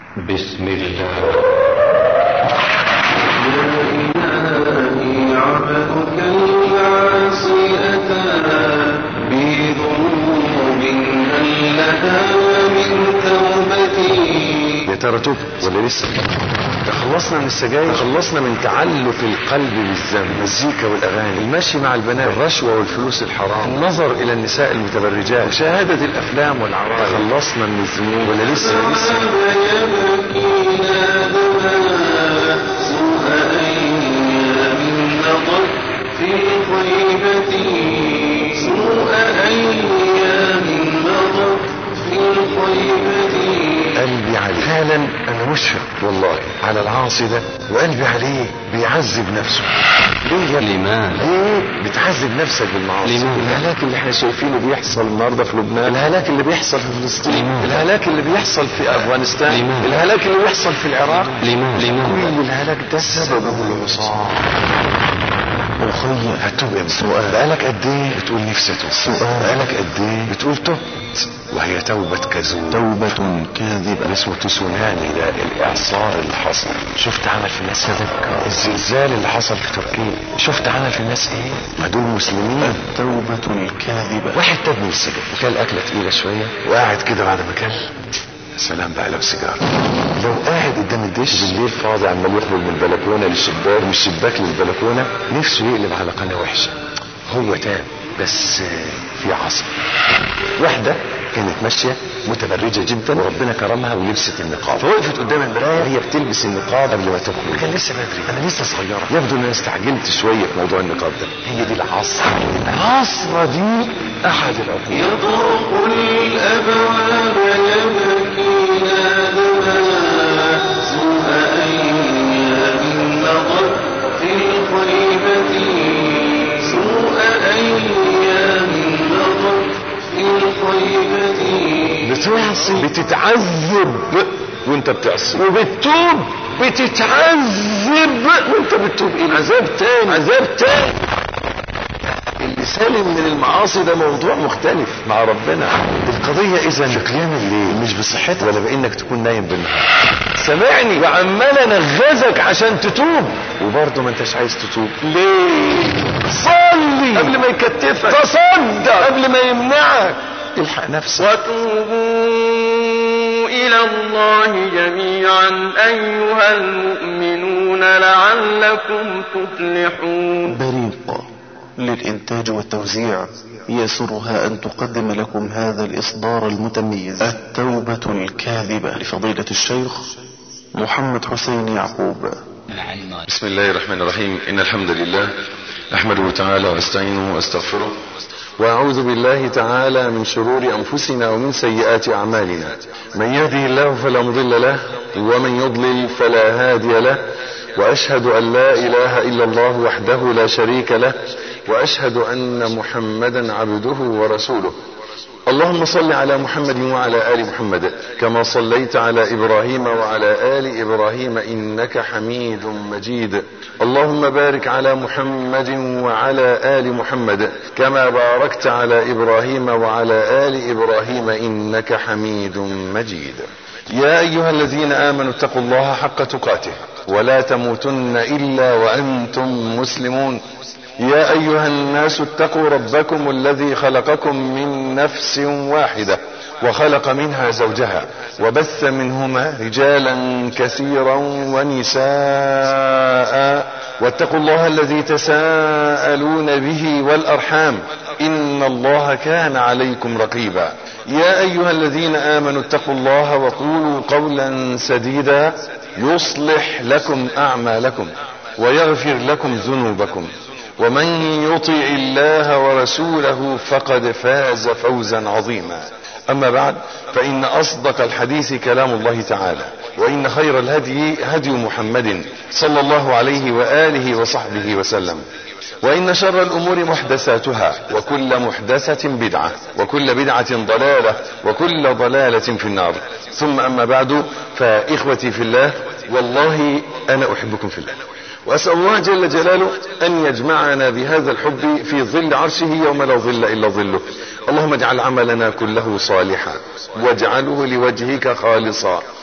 بسم الله إلهي عبدك العاصي أتى بذنوب هل لها من توبتي يا ترى تبت ولا لسه تخلصنا من السجاير تخلصنا من تعلق القلب بالذنب المزيكا والاغاني المشي مع البنات الرشوه والفلوس الحرام النظر الى النساء المتبرجات مشاهده الافلام والعرائض تخلصنا من الذنوب ولا لسه لسه يبكي نادما سوء أيام مضت في خيبتي سوء أيام مضت في خيبتي قلبي عليه فعلا انا مشفق والله على العاصي ده وقلبي عليه بيعذب نفسه ليه يا لماذا؟ ليه بتعذب نفسك بالمعاصي لماذا؟ الهلاك اللي احنا شايفينه بيحصل النهارده في لبنان الهلاك اللي بيحصل في فلسطين لماذا؟ الهلاك اللي بيحصل في افغانستان لماذا؟ الهلاك اللي بيحصل في العراق لماذا؟ لماذا؟ كل الهلاك ده سببه العصاه اخي هتوب امتى سؤال بقالك قد ايه بتقول نفسي اتوب سؤال بقالك قد ايه بتقول تبت وهي توبة كذوب توبة كاذبة اسمه تسونامي ده الاعصار اللي حصل شفت عمل في الناس تذكر الزلزال اللي حصل في تركيا شفت عمل في الناس ايه ما دول مسلمين التوبة الكاذبة واحد تاب من السجن وكل اكلة تقيلة شوية وقاعد كده بعد ما كل سلام بقى لو سيجاره لو قاعد قدام الدش بالليل فاضي عمال يخرج من البلكونه للشباك ومن الشباك للبلكونه نفسه يقلب على قناه وحشه هو تاب بس في عصر واحده كانت ماشيه متبرجه جدا وربنا كرمها ولبست النقاب فوقفت قدام المرايه وهي بتلبس النقاب قبل ما تخرج كان لسه بدري انا لسه صغيره يبدو ان انا استعجلت شويه في موضوع النقاب ده هي دي العصر العصره دي احد العقول يطرق الأبواب يبكي نادما سوء أيام مضت في الخيبة سوء أيام مضت في الخيبة بتعصي بتتعذب وانت بتعصي وبتتوب بتتعذب وانت بتتوب الى عذاب تاني عذاب تاني اللي سالم من المعاصي ده موضوع مختلف مع ربنا القضية اذا في قيام الليل مش بصحتك ولا بانك تكون نايم بالنهار سامعني وعمال انغزك عشان تتوب وبرضه ما انتش عايز تتوب ليه صلي قبل ما يكتفك تصدق قبل ما يمنعك الحق نفسك وتوبوا إلى الله جميعا أيها المؤمنون لعلكم تفلحون بريق للإنتاج والتوزيع يسرها أن تقدم لكم هذا الإصدار المتميز التوبة الكاذبة لفضيلة الشيخ محمد حسين يعقوب بسم الله الرحمن الرحيم إن الحمد لله أحمده تعالى وأستعينه وأستغفره وأعوذ بالله تعالى من شرور أنفسنا ومن سيئات أعمالنا من يهده الله فلا مضل له ومن يضلل فلا هادي له وأشهد أن لا إله إلا الله وحده لا شريك له وأشهد أن محمدا عبده ورسوله اللهم صل على محمد وعلى آل محمد كما صليت على إبراهيم وعلى آل إبراهيم إنك حميد مجيد اللهم بارك على محمد وعلى آل محمد كما باركت على إبراهيم وعلى آل إبراهيم إنك حميد مجيد يا أيها الذين آمنوا اتقوا الله حق تقاته ولا تموتن إلا وأنتم مسلمون يا أيها الناس اتقوا ربكم الذي خلقكم من نفس واحدة وخلق منها زوجها وبث منهما رجالا كثيرا ونساء واتقوا الله الذي تساءلون به والأرحام إن الله كان عليكم رقيبا يا أيها الذين آمنوا اتقوا الله وقولوا قولا سديدا يصلح لكم أعمالكم ويغفر لكم ذنوبكم ومن يطع الله ورسوله فقد فاز فوزا عظيما اما بعد فان اصدق الحديث كلام الله تعالى وان خير الهدي هدي محمد صلى الله عليه واله وصحبه وسلم وان شر الامور محدثاتها وكل محدثة بدعة وكل بدعة ضلالة وكل ضلالة في النار ثم اما بعد فاخوتي في الله والله انا احبكم في الله وأسأل الله جل جلاله أن يجمعنا بهذا الحب في ظل عرشه يوم لا ظل إلا ظله اللهم اجعل عملنا كله صالحا واجعله لوجهك خالصا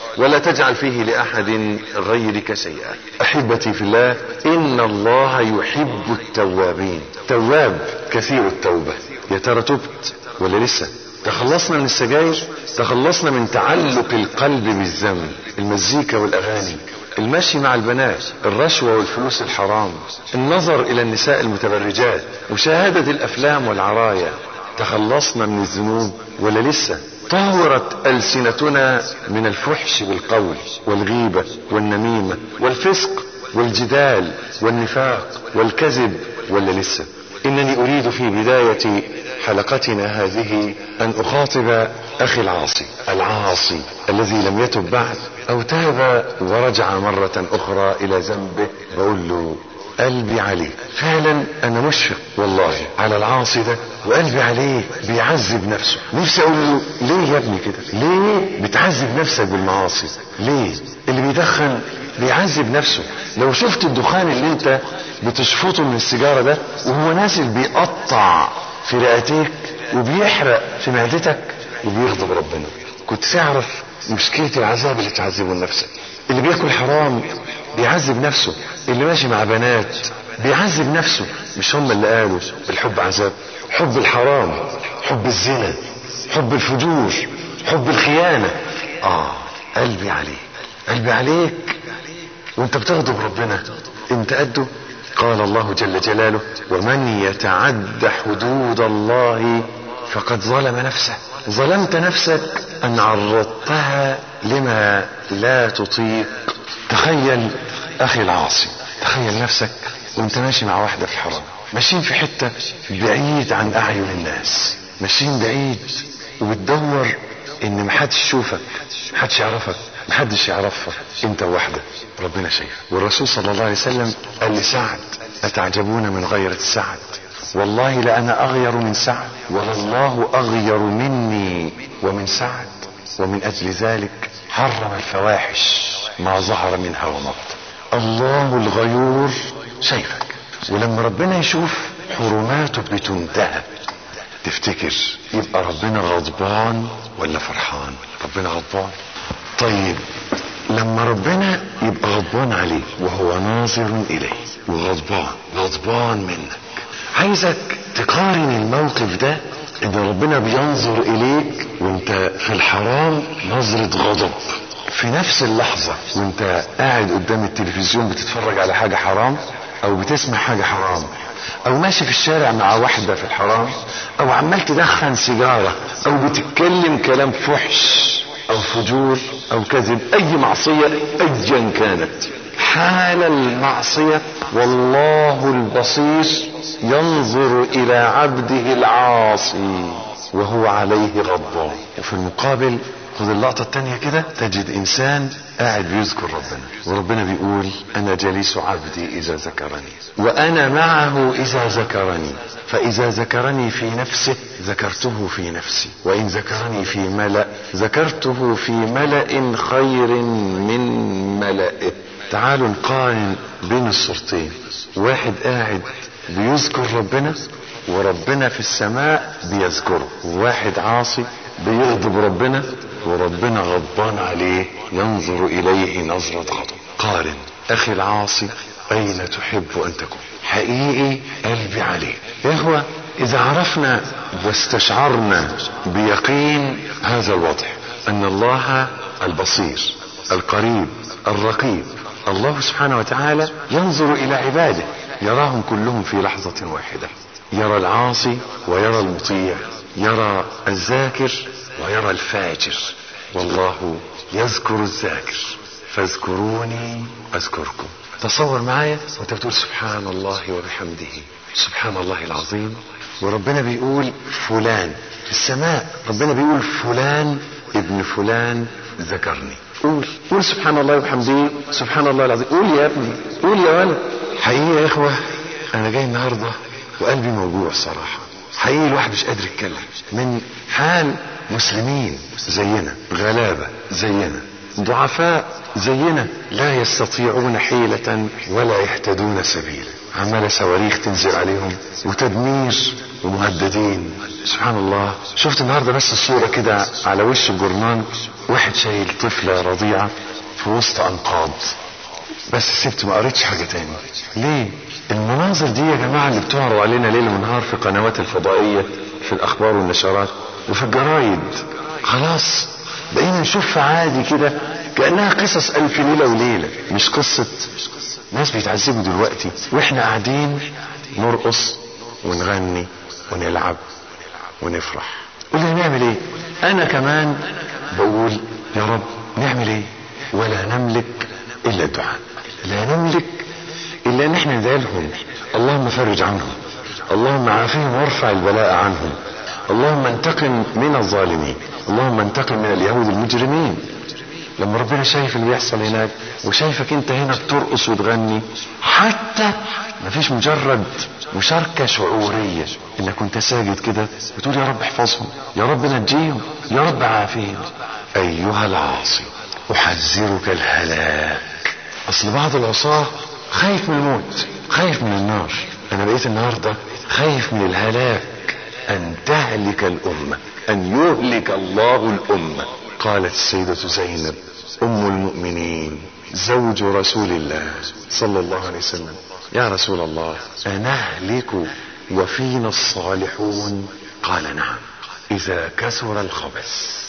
ولا تجعل فيه لأحد غيرك شيئا أحبتي في الله إن الله يحب التوابين تواب كثير التوبة يا ترى تبت ولا لسه تخلصنا من السجاير تخلصنا من تعلق القلب بالذنب المزيكا والأغاني المشي مع البنات الرشوة والفلوس الحرام النظر إلى النساء المتبرجات مشاهدة الأفلام والعرايا تخلصنا من الذنوب ولا لسه طهرت ألسنتنا من الفحش بالقول والغيبة والنميمة والفسق والجدال والنفاق والكذب ولا لسه إنني أريد في بداية حلقتنا هذه أن أخاطب أخي العاصي العاصي الذي لم يتب بعد أو تاب ورجع مرة أخرى إلى ذنبه بقول له قلبي عليه فعلا انا مشفق والله على العاصي ده وقلبي عليه بيعذب نفسه نفسي اقول له ليه يا ابني كده ليه بتعذب نفسك بالمعاصي ليه اللي بيدخن بيعذب نفسه لو شفت الدخان اللي انت بتشفطه من السيجاره ده وهو نازل بيقطع في رئتيك وبيحرق في معدتك وبيغضب ربنا كنت تعرف مشكله العذاب اللي تعذبه لنفسك اللي بياكل حرام بيعذب نفسه اللي ماشي مع بنات بيعذب نفسه مش هم اللي قالوا الحب عذاب حب الحرام حب الزنا حب الفجور حب الخيانة اه قلبي عليك قلبي عليك وانت بتغضب ربنا انت قده قال الله جل جلاله ومن يتعد حدود الله فقد ظلم نفسه ظلمت نفسك ان عرضتها لما لا تطيق تخيل اخي العاصي تخيل نفسك وانت ماشي مع واحدة في الحرام ماشيين في حتة بعيد عن اعين الناس ماشيين بعيد وبتدور ان محدش يشوفك محدش يعرفك محدش يعرفك انت وحدك ربنا شايفك والرسول صلى الله عليه وسلم قال لسعد اتعجبون من غيرة سعد والله لأنا أغير من سعد والله أغير مني ومن سعد ومن أجل ذلك حرم الفواحش ما ظهر منها وما بطن الله الغيور شايفك ولما ربنا يشوف حرماته بتنتهك تفتكر يبقى ربنا غضبان ولا فرحان ربنا غضبان طيب لما ربنا يبقى غضبان عليه وهو ناظر اليه وغضبان غضبان منك عايزك تقارن الموقف ده ان ربنا بينظر اليك وانت في الحرام نظرة غضب في نفس اللحظة وانت قاعد قدام التلفزيون بتتفرج على حاجة حرام او بتسمع حاجة حرام او ماشي في الشارع مع واحدة في الحرام او عمال تدخن سيجارة او بتتكلم كلام فحش او فجور او كذب اي معصية ايا كانت حال المعصية والله البصير ينظر الى عبده العاصي وهو عليه غضبان وفي المقابل خد اللقطة التانية كده تجد انسان قاعد بيذكر ربنا وربنا بيقول انا جليس عبدي اذا ذكرني وانا معه اذا ذكرني فاذا ذكرني في نفسه ذكرته في نفسي وان ذكرني في ملأ ذكرته في ملأ خير من ملئه تعالوا نقارن بين الصورتين واحد قاعد بيذكر ربنا وربنا في السماء بيذكره واحد عاصي بيغضب ربنا وربنا غضبان عليه ينظر اليه نظرة غضب قارن اخي العاصي اين تحب ان تكون حقيقي قلبي عليه يا اخوة اذا عرفنا واستشعرنا بيقين هذا الوضع ان الله البصير القريب الرقيب الله سبحانه وتعالى ينظر الى عباده يراهم كلهم في لحظة واحدة يرى العاصي ويرى المطيع يرى الذاكر ويرى الفاجر والله يذكر الذاكر فاذكروني اذكركم تصور معايا وانت بتقول سبحان الله وبحمده سبحان الله العظيم وربنا بيقول فلان في السماء ربنا بيقول فلان ابن فلان ذكرني قول قول سبحان الله وبحمده سبحان الله العظيم قول يا ابني قول يا ولد حقيقة يا اخوة انا جاي النهاردة وقلبي موجوع صراحة حقيقي الواحد مش قادر يتكلم من حال مسلمين زينا غلابة زينا ضعفاء زينا لا يستطيعون حيلة ولا يهتدون سبيلا عمالة صواريخ تنزل عليهم وتدمير ومهددين سبحان الله شفت النهارده بس الصورة كده على وش الجرنان واحد شايل طفلة رضيعة في وسط انقاض بس سبت ما قريتش حاجة تاني ليه المناظر دي يا جماعة اللي بتعرض علينا ليل ونهار في قنوات الفضائية في الاخبار والنشرات وفي الجرايد خلاص بقينا نشوف عادي كده كأنها قصص ألف ليلة وليلة مش قصة ناس بيتعذبوا دلوقتي واحنا قاعدين نرقص ونغني ونلعب ونفرح قلنا نعمل ايه انا كمان بقول يا رب نعمل ايه ولا نملك الا الدعاء لا نملك الا ان احنا ندعي لهم اللهم فرج عنهم اللهم عافهم وارفع البلاء عنهم اللهم انتقم من الظالمين اللهم انتقم من اليهود المجرمين لما ربنا شايف اللي بيحصل هناك وشايفك انت هنا بترقص وتغني حتى مفيش مجرد مشاركة شعورية انك كنت ساجد كده بتقول يا رب احفظهم يا رب نجيهم يا رب عافيهم ايها العاصي احذرك الهلاك اصل بعض العصاة خايف من الموت خايف من النار انا بقيت النهاردة خايف من الهلاك ان تهلك الامة ان يهلك الله الامة قالت السيدة زينب ام المؤمنين زوج رسول الله صلى الله عليه وسلم يا رسول الله أنهلك وفينا الصالحون قال نعم إذا كثر الخبث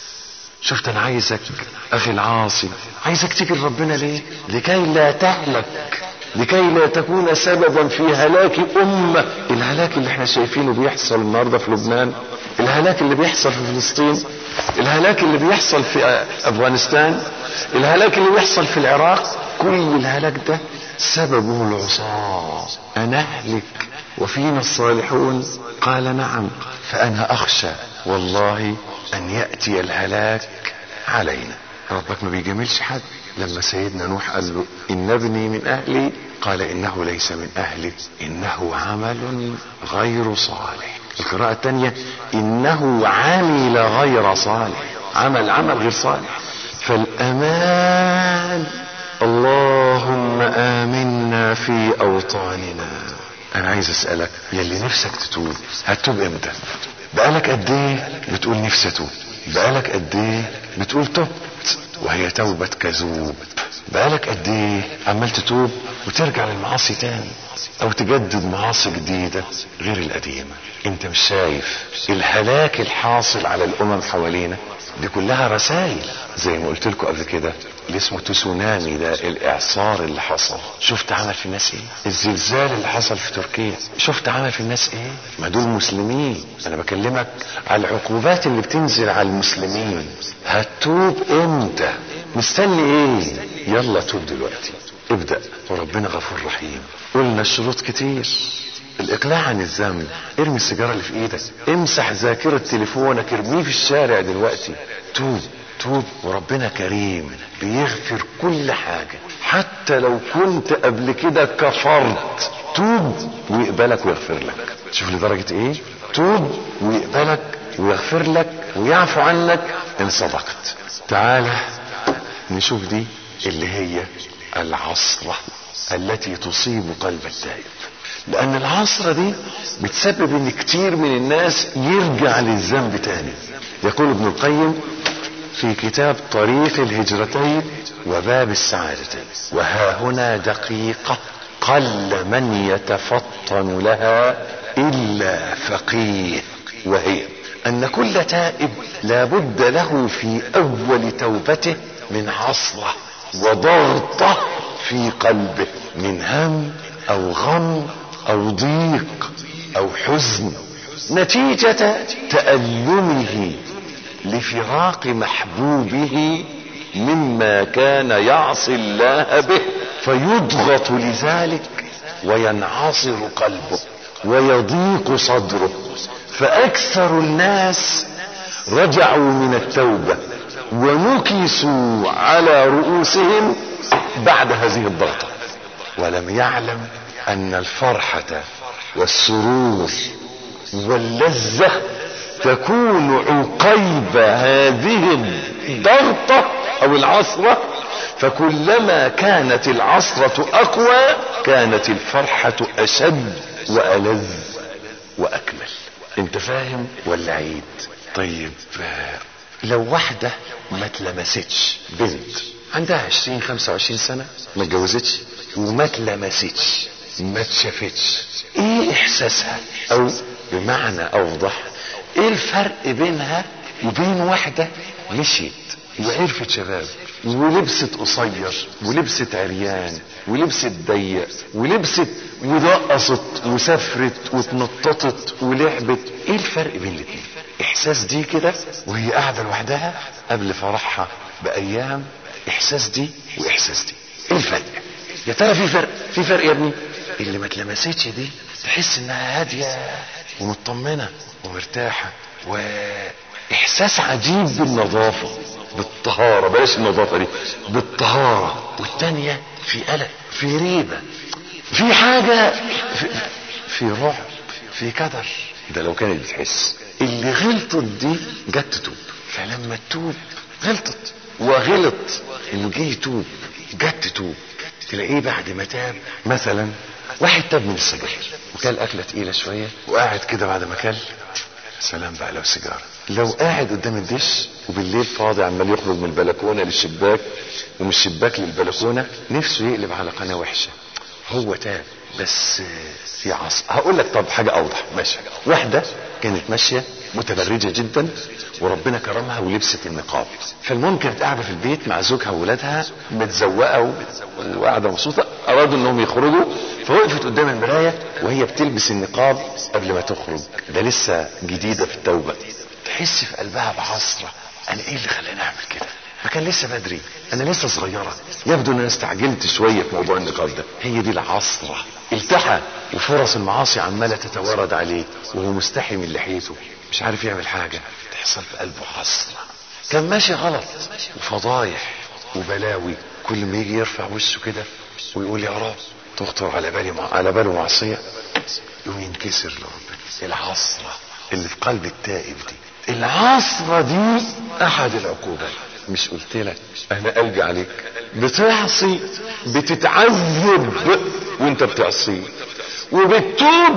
شفت أنا عايزك أخي العاصي عايزك تيجي لربنا ليه لكي لا تهلك لكي لا تكون سببا في هلاك أمة الهلاك اللي احنا شايفينه بيحصل النهاردة في لبنان الهلاك اللي بيحصل في فلسطين الهلاك اللي بيحصل في أفغانستان الهلاك اللي بيحصل في العراق كل الهلاك ده سببه العصاة أنهلك وفينا الصالحون قال نعم فأنا أخشى والله أن يأتي الهلاك علينا ربك ما بيجاملش حد لما سيدنا نوح قال له إن ابني من أهلي قال إنه ليس من أهلك إنه عمل غير صالح القراءة الثانية إنه عمل غير صالح عمل عمل غير صالح فالأمان اللهم آمنا في أوطاننا أنا عايز أسألك يلي نفسك تتوب هتتوب إمتى بقالك قد إيه بتقول نفسي أتوب بقالك قد إيه بتقول تبت وهي توبة كذوب بقالك قد ايه عمال تتوب وترجع للمعاصي تاني او تجدد معاصي جديدة غير القديمة انت مش شايف الهلاك الحاصل على الامم حوالينا دي كلها رسائل زي ما قلت لكم قبل كده اللي اسمه تسونامي ده الاعصار اللي حصل شفت عمل في الناس ايه الزلزال اللي حصل في تركيا شفت عمل في الناس ايه ما دول مسلمين انا بكلمك على العقوبات اللي بتنزل على المسلمين هتوب امتى مستني ايه يلا توب دلوقتي ابدأ وربنا غفور رحيم قلنا الشروط كتير الاقلاع عن الذنب ارمي السيجارة اللي في ايدك امسح ذاكرة تليفونك ارميه في الشارع دلوقتي توب توب وربنا كريم بيغفر كل حاجة حتى لو كنت قبل كده كفرت توب ويقبلك ويغفر لك شوف لدرجة ايه توب ويقبلك ويغفر لك ويعفو عنك ان صدقت تعالى نشوف دي اللي هي العصرة التي تصيب قلب التائب لان العصرة دي بتسبب ان كتير من الناس يرجع للذنب تاني يقول ابن القيم في كتاب طريق الهجرتين وباب السعادتين وها هنا دقيقة قل من يتفطن لها الا فقيه وهي ان كل تائب لابد له في اول توبته من عصرة وضغطة في قلبه من هم او غم او ضيق او حزن نتيجة تألمه لفراق محبوبه مما كان يعصي الله به فيضغط لذلك وينعصر قلبه ويضيق صدره فاكثر الناس رجعوا من التوبة ونكسوا على رؤوسهم بعد هذه الضغطة ولم يعلم ان الفرحة والسرور واللذة تكون عقيب هذه الضغطة او العصرة فكلما كانت العصرة اقوى كانت الفرحة اشد والذ واكمل انت فاهم ولا عيد طيب لو واحدة ما اتلمستش بنت عندها 20 25 سنة ما اتجوزتش وما اتلمستش ما اتشافتش ايه احساسها او بمعنى اوضح ايه الفرق بينها وبين واحدة مشيت وعرفت شباب ولبست قصير ولبست عريان ولبست ضيق ولبست ورقصت وسافرت واتنططت ولعبت ايه الفرق بين الاتنين احساس دي كده وهي قاعده لوحدها قبل فرحها بايام احساس دي واحساس دي ايه الفرق يا ترى في فرق في فرق يا ابني اللي ما اتلمستش دي تحس انها هاديه ومطمنه ومرتاحه واحساس عجيب بالنظافه بالطهاره بلاش النظافه دي بالطهاره والتانيه في قلق في ريبه في حاجه في, في رعب في كدر ده لو كانت بتحس اللي غلطت دي جت تتوب فلما تتوب غلطت وغلط انه جه يتوب جت تتوب تلاقيه بعد ما تاب مثلا واحد تاب من السجاير وكل اكله تقيله شويه وقاعد كده بعد ما كل سلام بقى لو سيجاره لو قاعد قدام الدش وبالليل فاضي عمال يخرج من البلكونه للشباك ومن الشباك للبلكونه نفسه يقلب على قناه وحشه هو تاب بس في عصر هقول لك طب حاجه اوضح ماشي واحده كانت ماشيه متبرجه جدا وربنا كرمها ولبست النقاب فالمهم كانت قاعده في البيت مع زوجها وولادها متزوقه و- وقاعده مبسوطه ارادوا انهم يخرجوا فوقفت قدام المرايه وهي بتلبس النقاب قبل ما تخرج ده لسه جديده في التوبه تحس في قلبها بعصره انا ايه اللي خلاني اعمل كده ما كان لسه بدري انا لسه صغيره يبدو ان انا استعجلت شويه في موضوع النقاب ده هي دي العصره التحى وفرص المعاصي عماله تتوارد عليه وهو مستحي من لحيته مش عارف يعمل حاجه تحصل في قلبه عصره كان ماشي غلط وفضايح وبلاوي كل ما يجي يرفع وشه كده ويقول يا رب تخطر على بالي مع... على باله معصيه يقوم ينكسر لربنا العصره اللي في قلب التائب دي العصره دي احد العقوبات مش قلت لك انا قلبي عليك بتعصي بتتعذب وانت بتعصي وبتتوب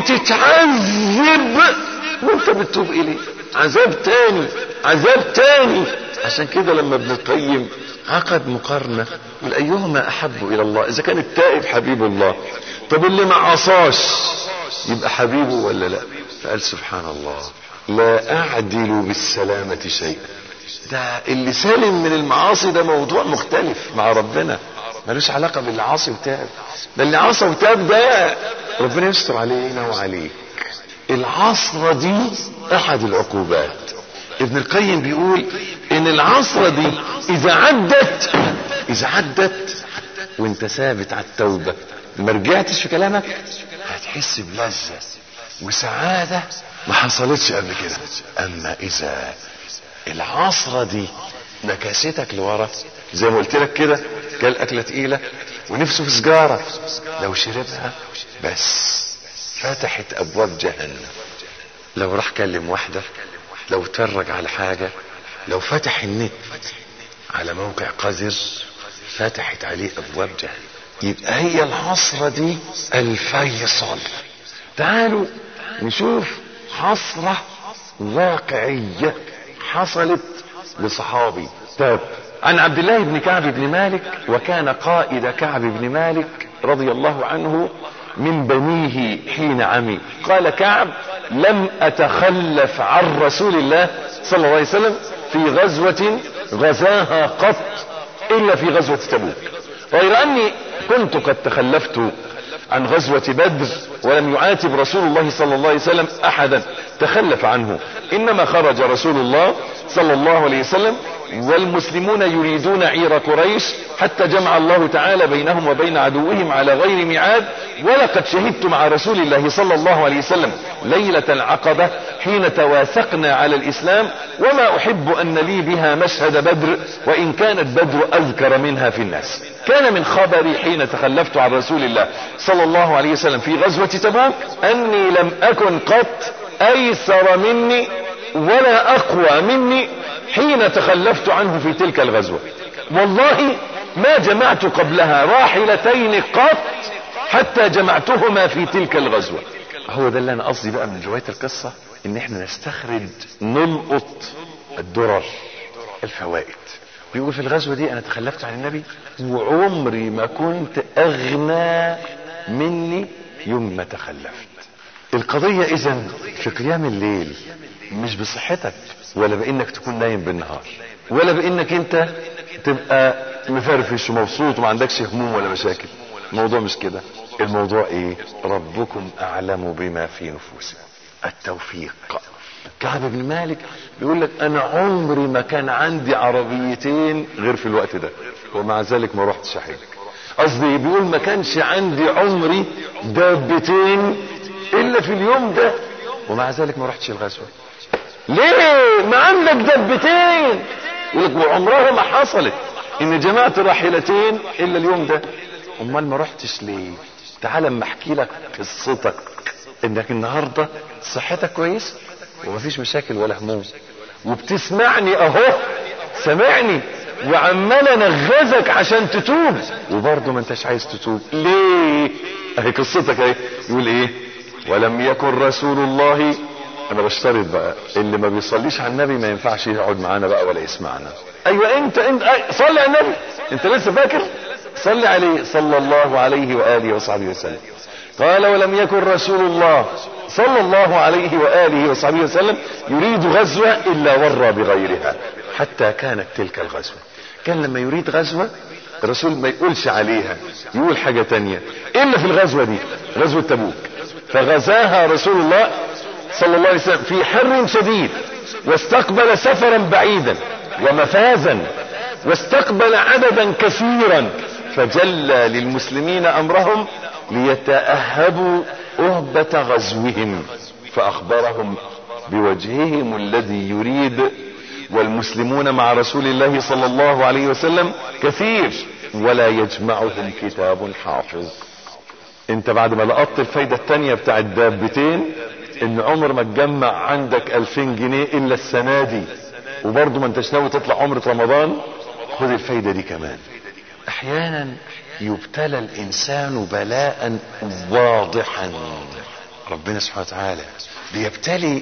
بتتعذب وانت بتتوب اليه عذاب تاني عذاب تاني عشان كده لما ابن القيم عقد مقارنة يقول ايهما احب الى الله اذا كان التائب حبيب الله طب اللي ما عصاش يبقى حبيبه ولا لا فقال سبحان الله لا اعدل بالسلامة شيئا ده اللي سالم من المعاصي ده موضوع مختلف مع ربنا ملوش علاقة باللي عاصي وتاب ده اللي عصى وتاب ده ربنا يستر علينا وعليك العصرة دي احد العقوبات ابن القيم بيقول ان العصرة دي اذا عدت اذا عدت وانت ثابت على التوبة ما رجعتش في كلامك هتحس بلذة وسعادة ما حصلتش قبل كده اما اذا العصرة دي نكاستك لورا زي ما قلت لك كده كل اكله تقيله ونفسه في سجاره لو شربها بس فتحت ابواب جهنم لو راح كلم واحده لو تفرج على حاجه لو فتح النت على موقع قذر فتحت عليه ابواب جهنم يبقى هي العصرة دي الفيصل تعالوا نشوف حصرة واقعية حصلت لصحابي تاب عن عبد الله بن كعب بن مالك وكان قائد كعب بن مالك رضي الله عنه من بنيه حين عمي قال كعب لم اتخلف عن رسول الله صلى الله عليه وسلم في غزوة غزاها قط الا في غزوة تبوك غير اني كنت قد تخلفت عن غزوة بدر ولم يعاتب رسول الله صلى الله عليه وسلم احدا تخلف عنه انما خرج رسول الله صلى الله عليه وسلم والمسلمون يريدون عير قريش حتى جمع الله تعالى بينهم وبين عدوهم على غير ميعاد ولقد شهدت مع رسول الله صلى الله عليه وسلم ليلة العقبة حين تواثقنا على الاسلام وما احب ان لي بها مشهد بدر وان كانت بدر اذكر منها في الناس كان من خبري حين تخلفت عن رسول الله صلى الله عليه وسلم في غزوة تبوك اني لم اكن قط ايسر مني ولا اقوى مني حين تخلفت عنه في تلك الغزوة والله ما جمعت قبلها راحلتين قط حتى جمعتهما في تلك الغزوة هو ده اللي انا قصدي بقى من رواية القصة ان احنا نستخرج نلقط الدرر الفوائد بيقول في الغزوة دي انا تخلفت عن النبي وعمري ما كنت اغنى مني يوم ما تخلفت القضية اذا في قيام الليل مش بصحتك ولا بانك تكون نايم بالنهار ولا بانك انت تبقى مفرفش ومبسوط وما عندكش هموم ولا مشاكل الموضوع مش كده الموضوع ايه ربكم اعلم بما في نفوسكم التوفيق كعب بن مالك بيقول لك انا عمري ما كان عندي عربيتين غير في الوقت ده ومع ذلك ما رحتش احج قصدي بيقول ما كانش عندي عمري دابتين الا في اليوم ده ومع ذلك ما رحتش الغزوه ليه ما عندك دبتين يقول لك وعمرها ما حصلت ان جمعت راحلتين الا اليوم ده امال ما رحتش ليه تعال اما احكي لك قصتك انك النهارده صحتك كويسه ومفيش مشاكل ولا هموم وبتسمعني اهو سامعني وعمال انغزك عشان تتوب وبرضه ما انتش عايز تتوب ليه اهي قصتك اهي يقول ايه ولم يكن رسول الله انا بشترط بقى اللي ما بيصليش على النبي ما ينفعش يقعد معانا بقى ولا يسمعنا ايوه انت انت أي صلي على النبي انت لسه فاكر صلي عليه صلى الله عليه واله وصحبه وسلم قال ولم يكن رسول الله صلى الله عليه واله وصحبه وسلم يريد غزوه الا ورى بغيرها حتى كانت تلك الغزوه كان لما يريد غزوه الرسول ما يقولش عليها يقول حاجه تانية الا في الغزوه دي غزوه تبوك فغزاها رسول الله صلى الله عليه وسلم في حر شديد واستقبل سفرا بعيدا ومفازا واستقبل عددا كثيرا فجلى للمسلمين امرهم ليتأهبوا أهبة غزوهم فأخبرهم بوجههم الذي يريد والمسلمون مع رسول الله صلى الله عليه وسلم كثير ولا يجمعهم كتاب حافظ انت بعد ما لقطت الفايدة التانية بتاع الدابتين ان عمر ما تجمع عندك الفين جنيه الا السنة دي وبرضه ما انتش ناوي تطلع عمرة رمضان خد الفايدة دي كمان احيانا يبتلى الانسان بلاء واضحا ربنا سبحانه وتعالى بيبتلي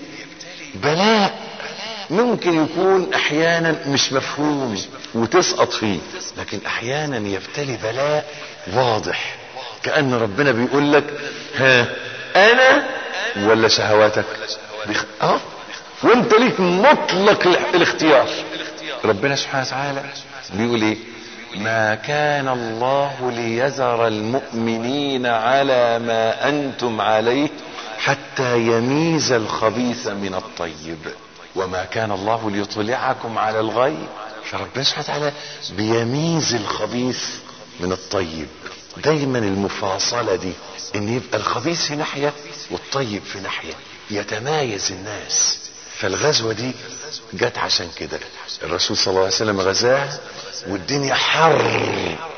بلاء ممكن يكون احيانا مش مفهوم وتسقط فيه لكن احيانا يبتلي بلاء واضح كأن ربنا بيقول لك ها انا ولا شهواتك بيخ... اه وانت ليك مطلق الاختيار ربنا سبحانه وتعالى بيقول ايه ما كان الله ليذر المؤمنين على ما انتم عليه حتى يميز الخبيث من الطيب وما كان الله ليطلعكم على الغيب فربنا سبحانه وتعالى بيميز الخبيث من الطيب دايما المفاصلة دي ان يبقى الخبيث في ناحية والطيب في ناحية يتمايز الناس فالغزوة دي جت عشان كده الرسول صلى الله عليه وسلم غزاه والدنيا حر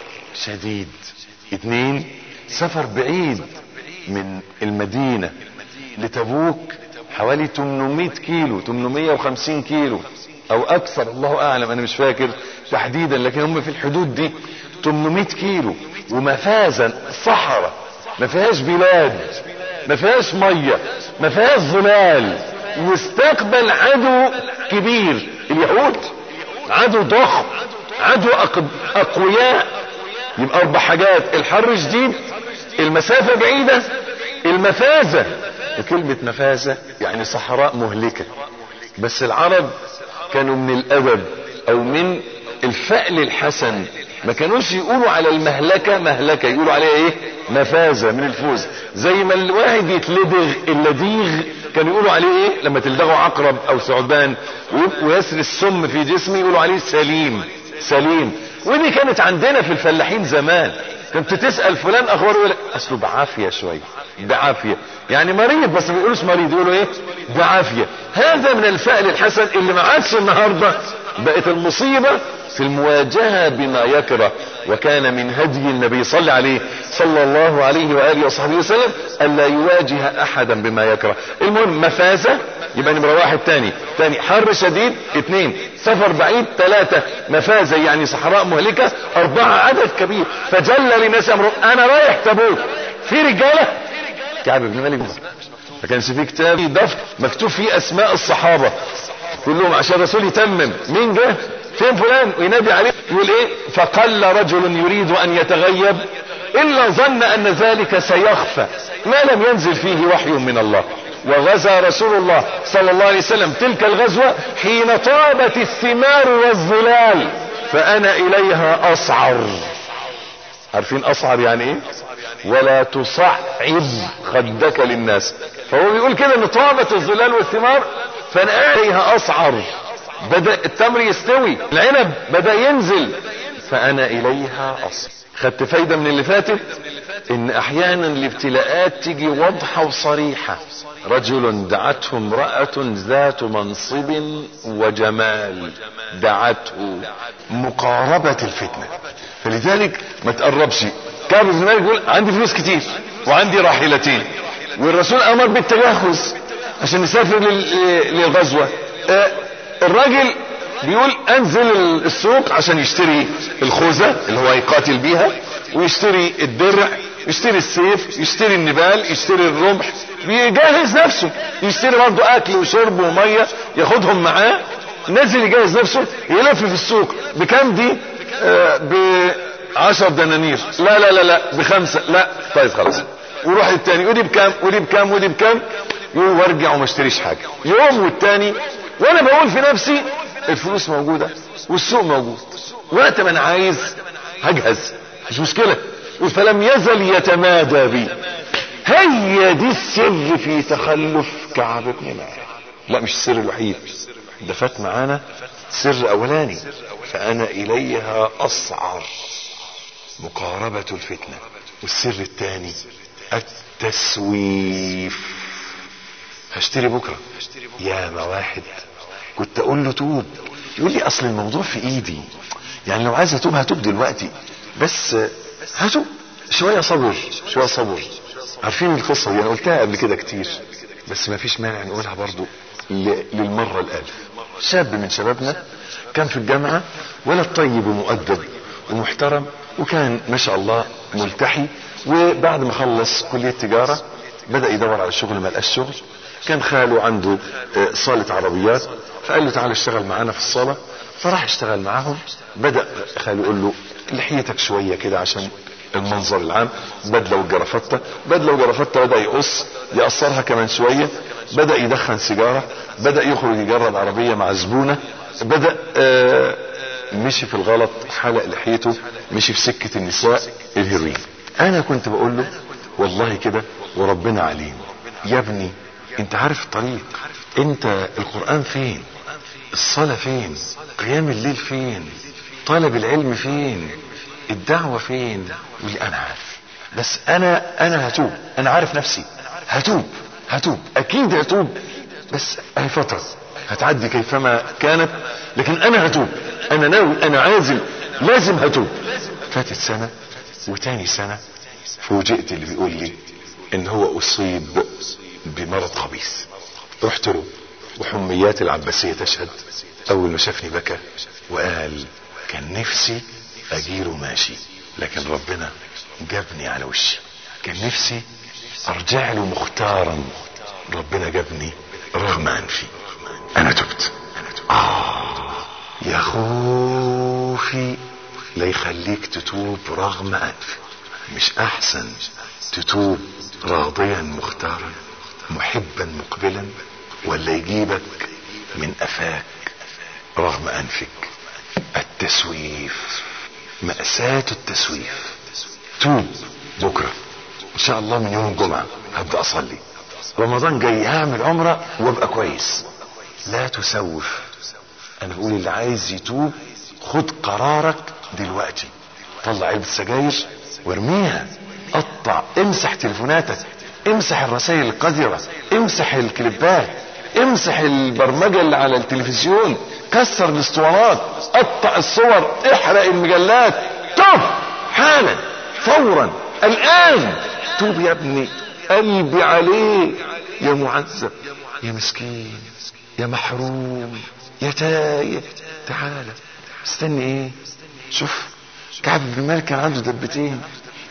شديد اتنين سفر بعيد من المدينة لتبوك حوالي 800 كيلو 850 كيلو او اكثر الله اعلم انا مش فاكر تحديدا لكن هم في الحدود دي 800 كيلو ومفازا صحراء ما فيهاش بلاد ما فيهاش ميه ما فيهاش ظلال واستقبل عدو كبير اليهود عدو ضخم عدو اقوياء يبقى اربع حاجات الحر شديد المسافة بعيدة المفازة وكلمة مفازة يعني صحراء مهلكة بس العرب كانوا من الادب او من الفأل الحسن ما كانوش يقولوا على المهلكة مهلكة يقولوا عليها ايه مفازة من الفوز زي ما الواحد يتلدغ اللديغ كانوا يقولوا عليه ايه لما تلدغوا عقرب او ثعبان ويسري السم في جسمه يقولوا عليه سليم سليم ودي كانت عندنا في الفلاحين زمان كنت تسأل فلان اخباره يقول اصله بعافية شوية بعافية يعني مريض بس ما بيقولوش مريض يقولوا ايه بعافية هذا من الفعل الحسن اللي ما عادش النهاردة بقت المصيبة في المواجهة بما يكره وكان من هدي النبي صلى عليه صلى الله عليه وآله وصحبه وسلم ألا يواجه أحدا بما يكره المهم مفازة يبقى نمرة واحد تاني تاني حر شديد اثنين سفر بعيد ثلاثة مفازة يعني صحراء مهلكة أربعة عدد كبير فجل لناس أمرهم أنا رايح تبوك في رجالة كعب بن مالك ما كانش في كتاب دفتر مكتوب فيه أسماء الصحابة كلهم عشان الرسول يتمم مين جه فين فلان وينادي عليه يقول ايه فقل رجل يريد ان يتغيب الا ظن ان ذلك سيخفى ما لم ينزل فيه وحي من الله وغزا رسول الله صلى الله عليه وسلم تلك الغزوة حين طابت الثمار والظلال فانا اليها اصعر عارفين اصعر يعني ايه ولا تصعب خدك للناس فهو بيقول كده ان طابت الظلال والثمار فانا اليها اصعر بدأ التمر يستوي العنب بدأ ينزل فانا اليها اصعر خدت فايدة من اللي فاتت ان احيانا الابتلاءات تيجي واضحة وصريحة رجل دعته امرأة ذات منصب وجمال دعته مقاربة الفتنة فلذلك ما تقربش كعب بن مالك يقول عندي فلوس كتير وعندي راحلتين والرسول امر بالتجهز عشان نسافر لل- للغزوة آه، الراجل بيقول انزل السوق عشان يشتري الخوذة اللي هو يقاتل بيها ويشتري الدرع يشتري السيف يشتري النبال يشتري الرمح بيجهز نفسه يشتري برضه اكل وشرب ومية ياخدهم معاه نازل يجهز نفسه يلف في السوق بكام دي آه ب 10 دنانير لا لا لا لا بخمسة لا طيب خلاص ويروح التاني ودي بكام ودي بكام ودي بكام يقول وارجع وما اشتريش حاجة يوم والتاني وانا بقول في نفسي الفلوس موجودة والسوق موجود وقت ما انا عايز هجهز مش مشكلة يقول فلم يزل يتمادى بي هي دي السر في تخلف كعب بن مالك لا مش السر الوحيد ده فات معانا سر اولاني فانا اليها اسعر مقاربة الفتنة والسر الثاني التسويف هشتري بكرة يا ما واحد كنت اقول له توب يقول لي اصل الموضوع في ايدي يعني لو عايز اتوب هتوب دلوقتي بس هتوب شوية صبر شوية صبر عارفين القصة دي انا قلتها قبل كده كتير بس ما فيش مانع نقولها برضو ل- للمرة الالف شاب من شبابنا كان في الجامعة ولد طيب ومؤدب ومحترم وكان ما شاء الله ملتحي وبعد ما خلص كلية تجارة بدأ يدور على شغل ما لقاش شغل كان خاله عنده آه، صالة عربيات فقال له تعالى اشتغل معانا في الصالة فراح اشتغل معاهم بدأ خاله يقول له لحيتك شوية كده عشان المنظر العام بدلة وجرافطة بدلة وجرافطة بدأ يقص يقصرها كمان شوية بدأ يدخن سيجارة بدأ يخرج يجرب عربية مع زبونة بدأ آه مشي في الغلط حلق لحيته مشي في سكة النساء الهيروين انا كنت بقول له والله كده وربنا عليم يا ابني انت عارف الطريق انت القرآن فين الصلاة فين قيام الليل فين طلب العلم فين الدعوة فين واللي انا عارف بس انا انا هتوب انا عارف نفسي هتوب هتوب اكيد هتوب بس هي فترة هتعدي كيفما كانت لكن انا هتوب انا ناوي انا عازم لازم هتوب فاتت سنة وتاني سنة فوجئت اللي بيقول لي ان هو اصيب بمرض خبيث رحت له وحميات العباسية تشهد اول ما شافني بكى وقال كان نفسي اجيله ماشي لكن ربنا جابني على وشي كان نفسي ارجع له مختارا ربنا جابني رغم انفي انا تبت آه يا خوفي لا يخليك تتوب رغم انفك مش احسن تتوب راضيا مختارا محبا مقبلا ولا يجيبك من افاك رغم انفك التسويف مأساة التسويف توب بكرة ان شاء الله من يوم الجمعة هبدأ اصلي رمضان جاي هعمل عمرة وابقى كويس لا تسوف انا بقول اللي عايز يتوب خد قرارك دلوقتي طلع علبة سجاير وارميها قطع امسح تليفوناتك امسح الرسائل القذرة امسح الكليبات امسح البرمجة اللي على التلفزيون كسر الاسطوانات قطع الصور احرق المجلات توب حالا فورا الان توب يا ابني قلبي عليه يا معذب يا مسكين يا محروم يا تايه تعالى استني ايه شوف كعب بن مالك كان عنده دبتين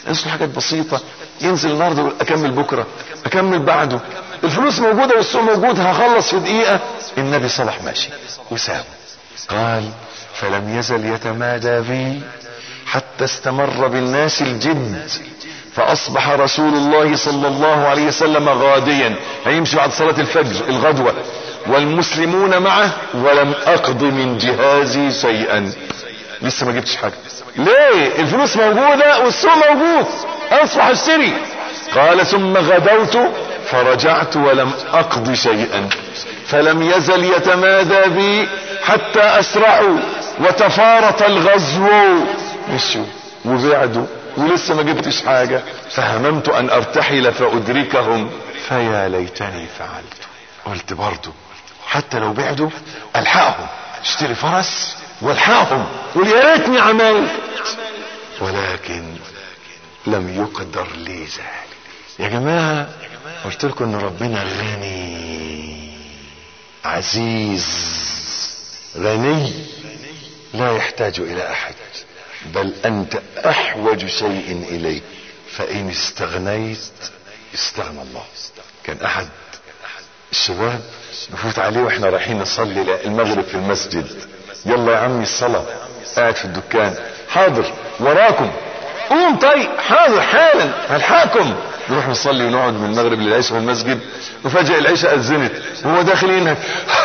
يصل حاجات بسيطة ينزل النهارده اكمل بكرة اكمل بعده الفلوس موجودة والسوق موجود هخلص في دقيقة النبي صالح ماشي وسابه قال فلم يزل يتمادى بي حتى استمر بالناس الجد فاصبح رسول الله صلى الله عليه وسلم غاديا هيمشي بعد صلاة الفجر الغدوة والمسلمون معه ولم اقض من جهازي شيئا لسه ما جبتش حاجة ليه الفلوس موجودة والسوق موجود اصبح اشتري قال ثم غدوت فرجعت ولم اقض شيئا فلم يزل يتمادى بي حتى اسرعوا وتفارط الغزو مشوا وبعدوا ولسه ما جبتش حاجة فهممت ان ارتحل فادركهم فيا ليتني فعلت قلت برضو حتى لو بعدوا الحقهم اشتري فرس والحقهم قول يا ريتني عملت ولكن لم يقدر لي ذلك يا جماعة قلت لكم ان ربنا غني عزيز غني لا يحتاج الى احد بل انت احوج شيء اليه فان استغنيت استغنى الله كان احد الشباب نفوت عليه واحنا رايحين نصلي المغرب في المسجد يلا يا عمي الصلاة قاعد في الدكان حاضر وراكم قوم طيب حاضر حالا هلحقكم نروح نصلي ونقعد من المغرب للعشاء في المسجد وفجأة العشاء أذنت وهو داخل ينهك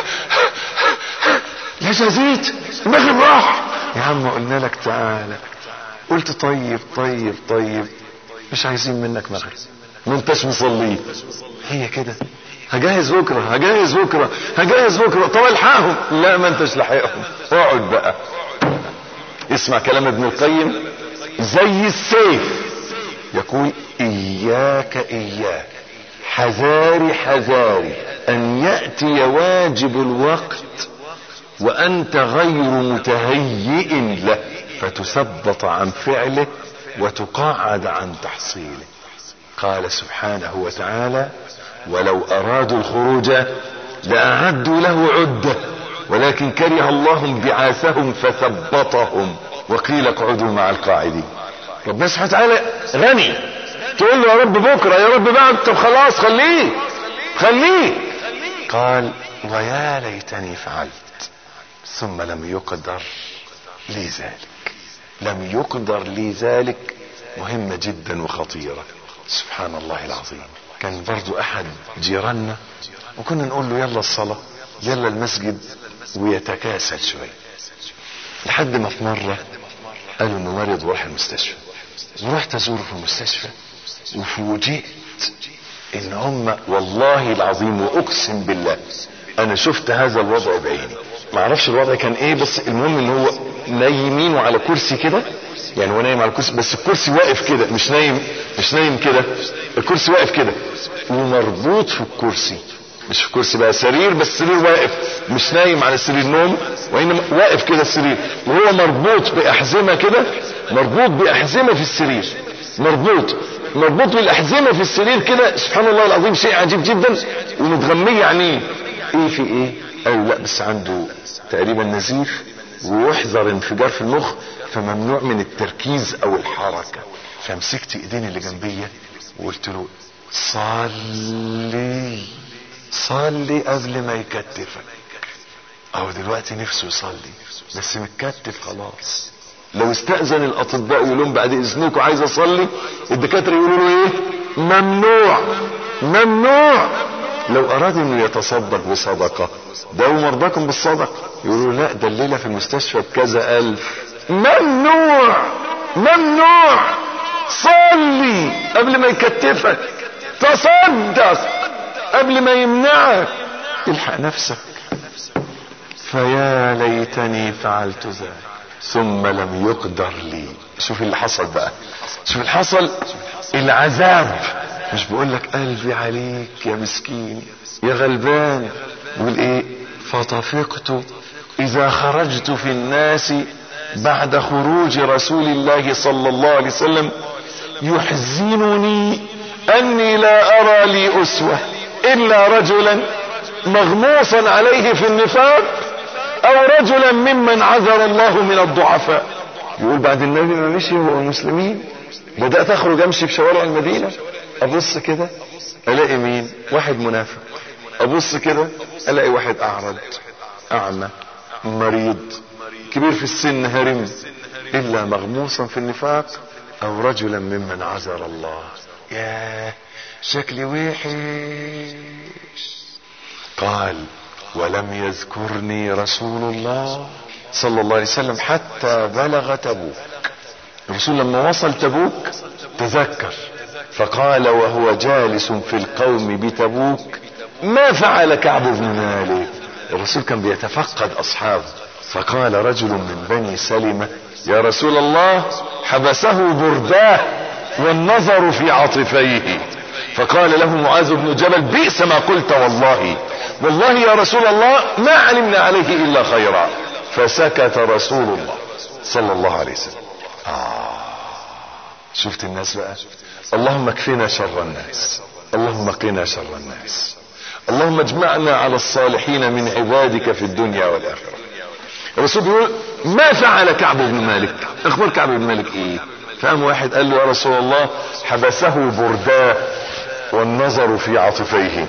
العشاء زيت المغرب راح يا عم قلنا لك تعالى قلت طيب طيب طيب مش عايزين منك مغرب ما انتش مصلي هي كده هجهز بكرة هجهز بكرة هجهز بكرة طب الحقهم لا ما انتش لحقهم اقعد بقى اسمع كلام ابن القيم زي السيف يقول اياك اياك حذاري حذاري ان يأتي واجب الوقت وانت غير متهيئ له فتثبط عن فعله وتقاعد عن تحصيله قال سبحانه وتعالى ولو ارادوا الخروج لاعدوا له عدة ولكن كره الله بعاثهم فثبطهم وقيل اقعدوا مع القاعدين ربنا سبحانه وتعالى غني تقول له يا رب بكرة يا رب بعد طب خلاص خليه خليه قال ويا ليتني فعلت ثم لم يقدر لي ذلك لم يقدر لي ذلك مهمة جدا وخطيرة سبحان الله العظيم كان برضو احد جيراننا وكنا نقول له يلا الصلاة يلا المسجد ويتكاسل شوية لحد ما في مرة قالوا انه مريض وراح المستشفى ورحت ازوره في المستشفى وفوجئت ان هم والله العظيم واقسم بالله انا شفت هذا الوضع بعيني ما اعرفش الوضع كان ايه بس المهم ان هو نايمين وعلى كرسي كده يعني هو نايم على الكرسي بس الكرسي واقف كده مش نايم مش نايم كده الكرسي واقف كده ومربوط في الكرسي مش في كرسي بقى سرير بس سرير واقف مش نايم على سرير نوم وانما واقف كده السرير وهو مربوط باحزمه كده مربوط باحزمه في السرير مربوط مربوط بالاحزمه في السرير كده سبحان الله العظيم شيء عجيب جدا ومتغمية عينيه ايه في ايه قالوا لا بس عنده تقريبا نزيف ويحذر انفجار في المخ فممنوع من التركيز او الحركة فمسكت ايدين اللي جنبية وقلت له صلي صلي قبل ما يكتفك اهو دلوقتي نفسه يصلي بس متكتف خلاص لو استأذن الاطباء يقول لهم بعد اذنكم عايز اصلي الدكاتره يقولوا له ايه ممنوع ممنوع لو اراد انه يتصدق بصدقة داووا مرضاكم بالصدقة يقولوا لا ده الليلة في المستشفى بكذا الف ممنوع ممنوع صلي قبل ما يكتفك تصدق قبل ما يمنعك الحق نفسك فيا ليتني فعلت ذلك ثم لم يقدر لي شوف اللي حصل بقى شوف اللي حصل العذاب مش بقول لك قلبي عليك يا مسكين يا غلبان بيقول ايه فطفقت اذا خرجت في الناس بعد خروج رسول الله صلى الله عليه وسلم يحزنني اني لا ارى لي اسوة الا رجلا مغموصا عليه في النفاق او رجلا ممن عذر الله من الضعفاء يقول بعد النبي ما مشي هو المسلمين بدأت اخرج امشي في شوارع المدينة ابص كده الاقي مين واحد منافق ابص كده الاقي واحد اعرج اعمى مريض كبير في السن هرم الا مغموسا في النفاق او رجلا ممن عذر الله ياه شكلي وحش قال ولم يذكرني رسول الله صلى الله عليه وسلم حتى بلغ تبوك الرسول لما وصل تبوك تذكر فقال وهو جالس في القوم بتبوك ما فعل كعب بن مالك الرسول كان بيتفقد اصحابه فقال رجل من بني سلمة يا رسول الله حبسه برداه والنظر في عاطفيه فقال له معاذ بن جبل بئس ما قلت والله والله يا رسول الله ما علمنا عليه الا خيرا فسكت رسول الله صلى الله عليه وسلم آه شفت الناس بقى اللهم اكفنا شر الناس اللهم قنا شر الناس اللهم اجمعنا على الصالحين من عبادك في الدنيا والاخره الرسول بيقول ما فعل كعب بن مالك اخبار كعب بن مالك ايه فقام واحد قال له يا رسول الله حبسه برداه والنظر في عاطفيه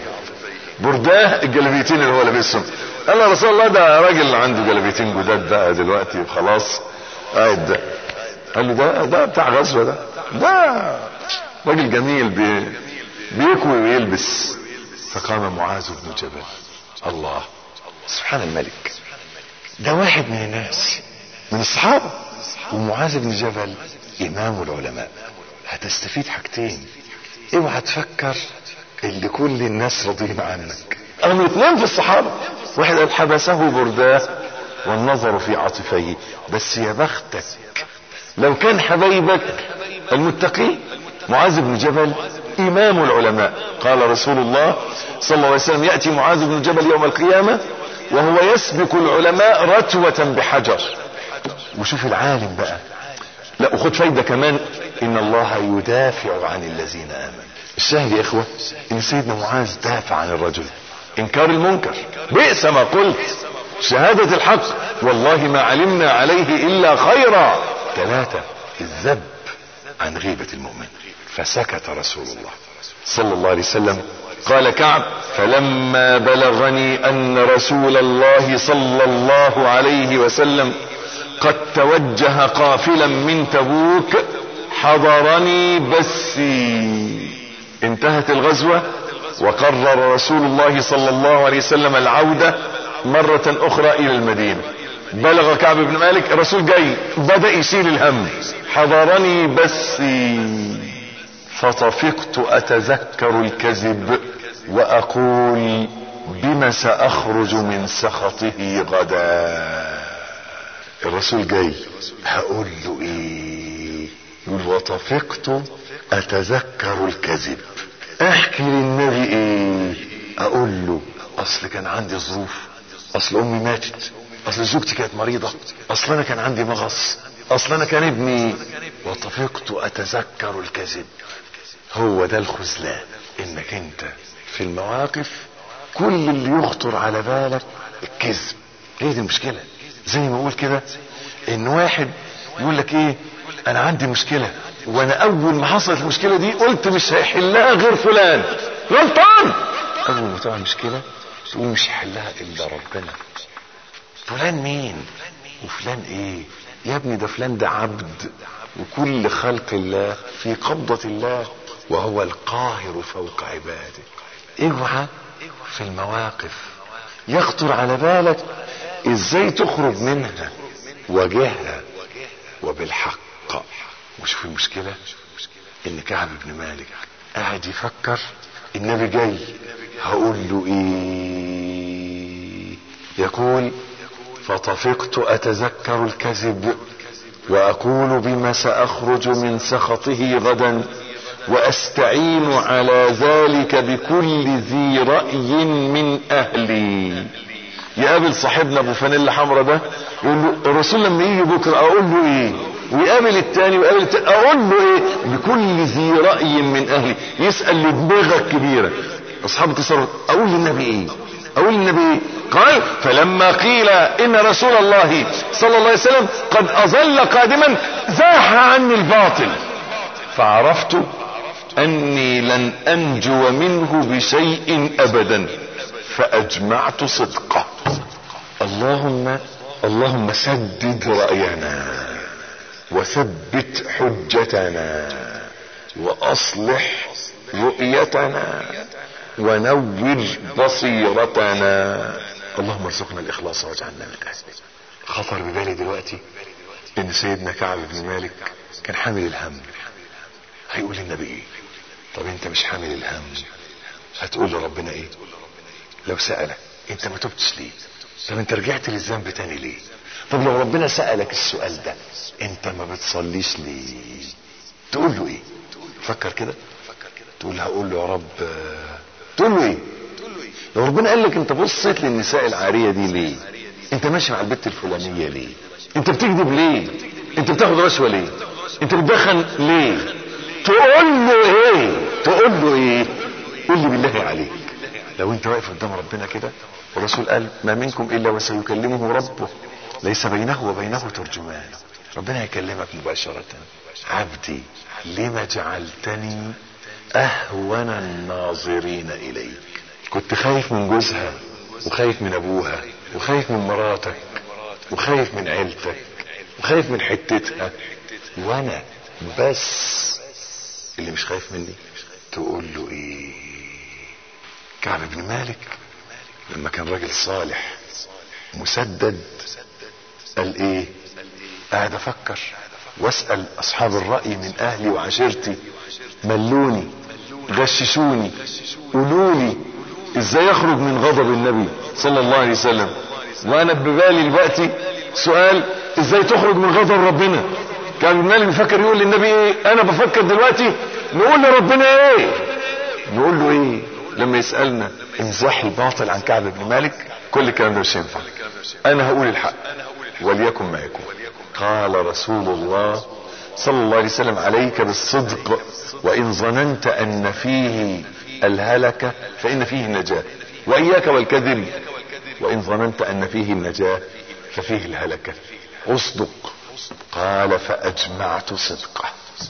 برداه الجلبيتين اللي هو لابسهم قال له يا رسول الله ده راجل عنده جلبيتين جداد بقى دلوقتي وخلاص قاعد ده قال له ده ده بتاع غزوه ده ده راجل جميل بي بيكوي ويلبس فقام معاذ بن جبل الله سبحان الملك ده واحد من الناس من الصحابه ومعاذ بن جبل امام العلماء هتستفيد حاجتين اوعى تفكر اللي كل الناس راضيين عنك قاموا اتنين في الصحابه واحد قال حبسه برداه والنظر في عاطفيه بس يا بختك لو كان حبايبك المتقين معاذ بن جبل امام العلماء قال رسول الله صلى الله عليه وسلم ياتي معاذ بن جبل يوم القيامه وهو يسبق العلماء رتوه بحجر وشوف العالم بقى لا وخد فايده كمان ان الله يدافع عن الذين امنوا الشاهد يا اخوه ان سيدنا معاذ دافع عن الرجل انكار المنكر بئس ما قلت شهادة الحق والله ما علمنا عليه الا خيرا ثلاثة الذب عن غيبة المؤمن فسكت رسول الله صلى الله عليه وسلم قال كعب فلما بلغني ان رسول الله صلى الله عليه وسلم قد توجه قافلا من تبوك حضرني بسي انتهت الغزوة وقرر رسول الله صلى الله عليه وسلم العودة مرة اخرى الى المدينة بلغ كعب بن مالك الرسول جاي بدأ يشيل الهم حضرني بسي فطفقت اتذكر الكذب واقول بما ساخرج من سخطه غدا الرسول جاي هقول له ايه يقول وطفقت اتذكر الكذب احكي للنبي ايه اقول له اصل كان عندي ظروف اصل امي ماتت اصل زوجتي كانت مريضة اصل انا كان عندي مغص اصل انا كان ابني وطفقت اتذكر الكذب هو ده الخذلان انك انت في المواقف كل اللي يخطر على بالك الكذب هي دي المشكلة زي ما اقول كده ان واحد يقول لك ايه انا عندي مشكلة وانا اول ما حصلت المشكلة دي قلت مش هيحلها غير فلان غلطان اول ما تقع مشكلة تقول مش هيحلها الا ربنا فلان مين وفلان ايه يا ابني ده فلان ده عبد وكل خلق الله في قبضة الله وهو القاهر فوق عباده اوعى في المواقف يخطر على بالك ازاي تخرج منها واجهها وبالحق وشوف المشكلة ان كعب بن مالك قاعد يفكر النبي جاي هقول له ايه يقول فطفقت اتذكر الكذب واقول بما ساخرج من سخطه غدا واستعين على ذلك بكل ذي رأي من اهلي يقابل صاحبنا ابو فانيلا حمرا ده يقول له الرسول لما يجي بكره اقول له ايه ويقابل التاني ويقابل التاني اقول له ايه بكل ذي رأي من اهلي يسأل لدماغك كبيرة اصحاب التصرف اقول للنبي ايه اقول للنبي ايه قال فلما قيل ان رسول الله صلى الله عليه وسلم قد اظل قادما زاح عني الباطل فعرفت اني لن انجو منه بشيء ابدا فاجمعت صدقه اللهم اللهم سدد راينا وثبت حجتنا واصلح رؤيتنا ونور بصيرتنا اللهم ارزقنا الاخلاص واجعلنا من اهله خطر ببالي دلوقتي ان سيدنا كعب بن مالك كان حامل الهم هيقول للنبي ايه طب انت مش حامل الهم هتقول لربنا ايه لو سألك انت ما تبتش ليه طب انت رجعت للذنب تاني ليه طب لو ربنا سألك السؤال ده انت ما بتصليش ليه تقول له ايه فكر كده تقول هقول له يا رب آه، تقول له ايه لو ربنا قال لك انت بصيت للنساء العارية دي ليه انت ماشي مع البت الفلانية ليه انت بتكذب ليه انت بتاخد رشوة ليه انت بتدخن ليه تقول له ايه تقول له ايه قول لي بالله عليك لو انت واقف قدام ربنا كده والرسول قال ما منكم الا وسيكلمه ربه ليس بينه وبينه ترجمان ربنا يكلمك مباشرة عبدي لما جعلتني اهون الناظرين اليك كنت خايف من جوزها وخايف من ابوها وخايف من مراتك وخايف من عيلتك وخايف من حتتها وانا بس اللي مش خايف مني تقول له ايه كعب بن مالك لما كان راجل صالح مسدد قال ايه قاعد افكر واسأل اصحاب الرأي من اهلي وعشيرتي ملوني غششوني قولوا لي ازاي اخرج من غضب النبي صلى الله عليه وسلم وانا ببالي دلوقتي سؤال ازاي تخرج من غضب ربنا كان ابن مالك بيفكر يقول للنبي ايه انا بفكر دلوقتي نقول لربنا ايه نقول له ايه لما يسألنا انزاح الباطل عن كعب بن مالك كل الكلام ده مش ينفع انا هقول الحق وليكن ما يكون قال رسول الله صلى الله عليه وسلم عليك بالصدق وان ظننت ان فيه الهلكة فان فيه النجاة واياك والكذب وان ظننت ان فيه النجاة ففيه الهلكة اصدق قال فاجمعت صدقه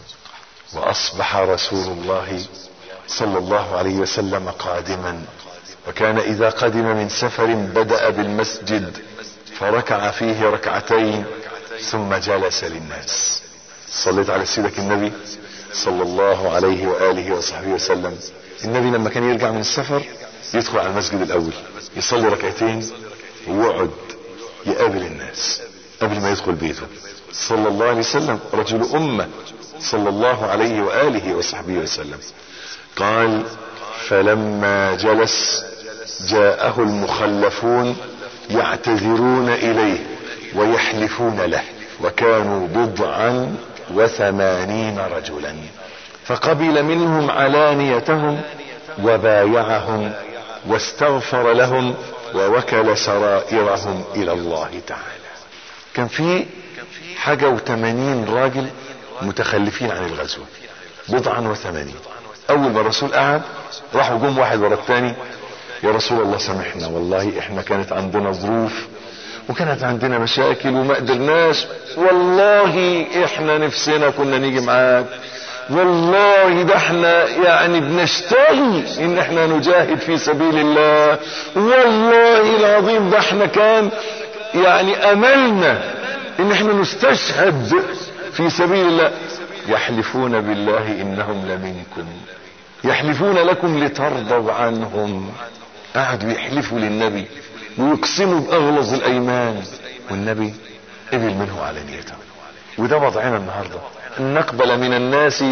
واصبح رسول الله صلى الله عليه وسلم قادما وكان اذا قدم من سفر بدأ بالمسجد فركع فيه ركعتين ثم جلس للناس صليت على سيدك النبي صلى الله عليه وآله وصحبه وسلم النبي لما كان يرجع من السفر يدخل على المسجد الاول يصلي ركعتين ويقعد يقابل الناس قبل ما يدخل بيته صلى الله عليه وسلم رجل امه صلى الله عليه واله وصحبه وسلم قال فلما جلس جاءه المخلفون يعتذرون اليه ويحلفون له وكانوا بضعا وثمانين رجلا فقبل منهم علانيتهم وبايعهم واستغفر لهم ووكل سرائرهم الى الله تعالى كان في حاجة وثمانين راجل متخلفين عن الغزوة بضعا وثمانين اول ما الرسول قعد راحوا جم واحد ورا الثاني يا رسول الله سامحنا والله احنا كانت عندنا ظروف وكانت عندنا مشاكل وما قدرناش والله احنا نفسنا كنا نيجي معاك والله ده احنا يعني بنشتهي ان احنا نجاهد في سبيل الله والله العظيم ده احنا كان يعني املنا ان احنا نستشهد في سبيل الله يحلفون بالله انهم لمنكم يحلفون لكم لترضوا عنهم قعدوا يحلفوا للنبي ويقسموا باغلظ الايمان والنبي قبل منه علانيته وده وضعنا النهارده ان نقبل من الناس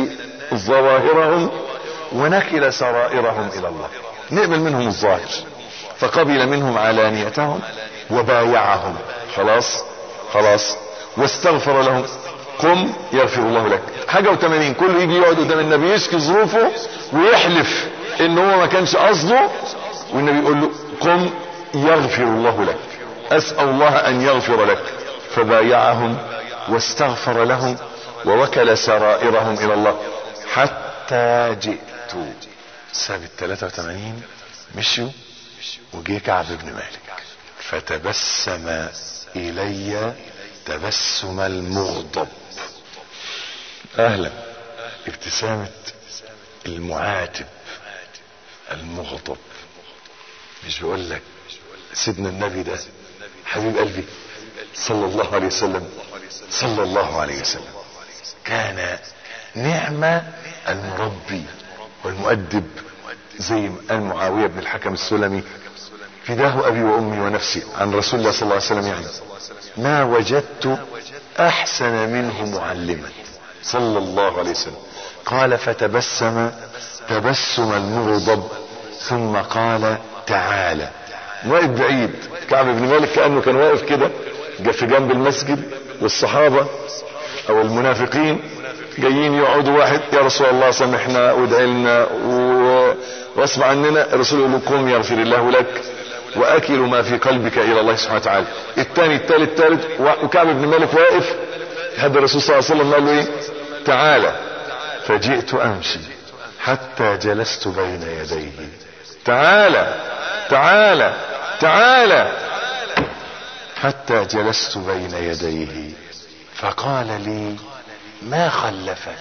ظواهرهم ونكل سرائرهم الى الله نقبل منهم الظاهر فقبل منهم علانيتهم وبايعهم خلاص خلاص واستغفر لهم قم يغفر الله لك حاجة وثمانين كله يجي يقعد قدام النبي يشكي ظروفه ويحلف ان هو ما كانش قصده والنبي يقول له قم يغفر الله لك اسأل الله ان يغفر لك فبايعهم واستغفر لهم ووكل سرائرهم الى الله حتى جئت ساب ال 83 مشوا وجه كعب بن مالك فتبسم الي تبسم المغضب اهلا ابتسامة المعاتب المغضب مش بقول لك سيدنا النبي ده حبيب قلبي صلى الله عليه وسلم صلى الله عليه وسلم كان نعم المربي والمؤدب زي ما قال معاوية بن الحكم السلمي فداه ابي وامي ونفسي عن رسول الله صلى الله عليه وسلم يعني ما وجدت احسن منه معلما صلى الله عليه وسلم قال فتبسم تبسم المغضب ثم قال تعالى واقف بعيد كعب بن مالك كانه كان واقف كده في جنب المسجد والصحابه او المنافقين جايين يقعدوا واحد يا رسول الله سامحنا وادعي لنا و... واسمع عننا الرسول يقول له قم يغفر الله لك واكل ما في قلبك الى الله سبحانه وتعالى الثاني الثالث الثالث وكعب بن مالك واقف هذا الرسول صلى الله عليه وسلم قال له ايه تعالى فجئت امشي حتى جلست بين يديه تعالى تعالى تعالى حتى جلست بين يديه فقال لي ما خلفك